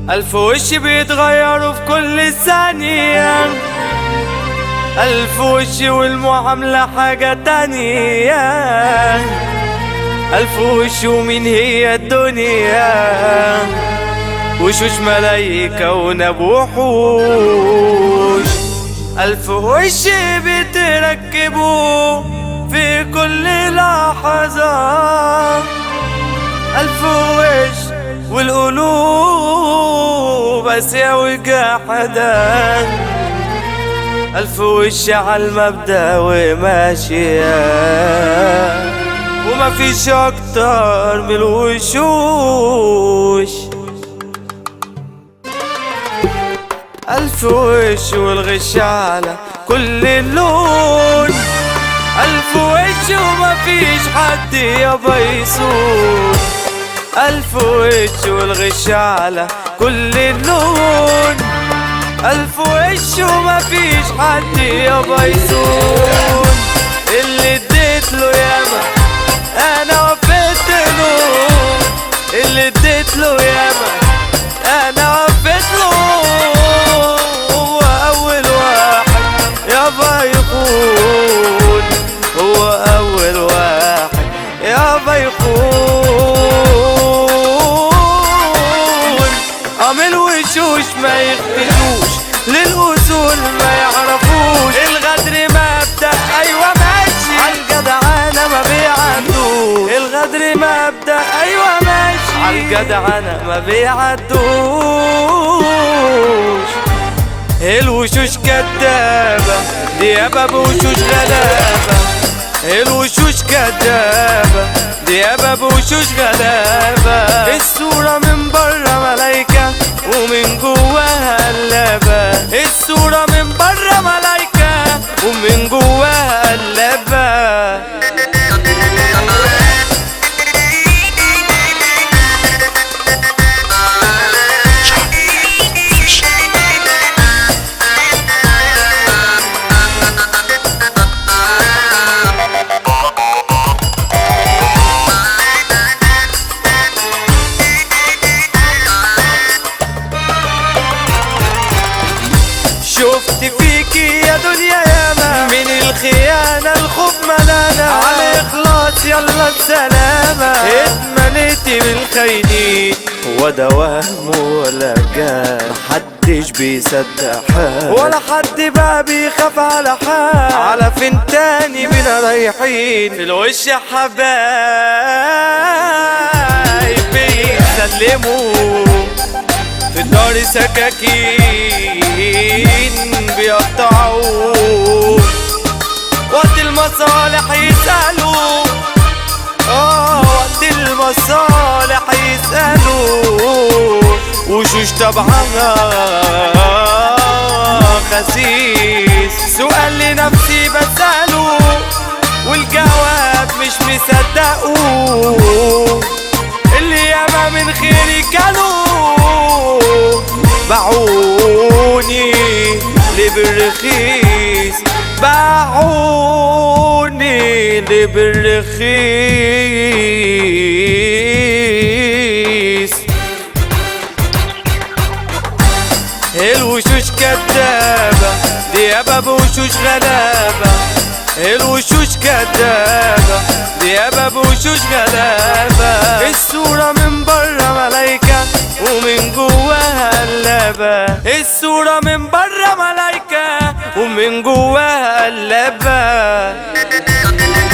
ألف وش بيتغيروا في كل ثانية ألف وش والمعاملة حاجة تانية ألف وش ومين هي الدنيا وشوش ملايكة ونبوحوش ألف وش بتركبوا في كل لحظة ألف وش والقلوب أسيا جحدا ألف وش على المبدأ وماشية وما فيش أكتر من الوشوش ألف وش والغش على كل اللون ألف وش وما فيش حد يابا يسود ألف وش والغش على كل اللون ألف وش وما فيش حد يابا يسود اللي اديت له ياما أنا وفيت له اللي اديت له ياما أنا وفيت له هو أول واحد يابا يخون هو أول واحد يابا يخون عامل وشوش ما يخفشوش للأصول ما يعرفوش الغدر مبدأ أيوة ماشي عالجدعنة ما بيعدوش الغدر مبدأ أيوة ماشي عالجدعنة ما بيعدوش الوشوش كدابة ديابة بوشوش غلابة الوشوش كدابة ديابة بوشوش غلابة الصورة من برا ملايكة ومن جواها قلابة الصورة من برا ملايكة ومن جواها قلابة شفت فيكي يا دنيا ياما من الخيانة الخوف ملانا على إخلاص يلا السلامة اتمنيتي بالخاينين هو ده وهم ولا جان محدش بيصدق حال ولا حد بقى بيخاف على حال على فين تاني بينا رايحين في الوش يا حبايب بيسلموا في الدار سكاكين بيقطعوا وقت المصالح يسألوا اه وقت المصالح يسألوا وشوش طبعا خسيس سؤال لنفسي بسأله والجواب مش مصدقه اللي ياما من خيري كانوا باعوني ليه بالرخيص باعوني ليه بالرخيص الوشوش كدابة ديابة بوشوش غلابة الوشوش كدابة ديابة بوشوش غلابة الصورة من برا ملايكة ومن جواها قلابة الصورة من برا ملايكة ومن جواها قلابة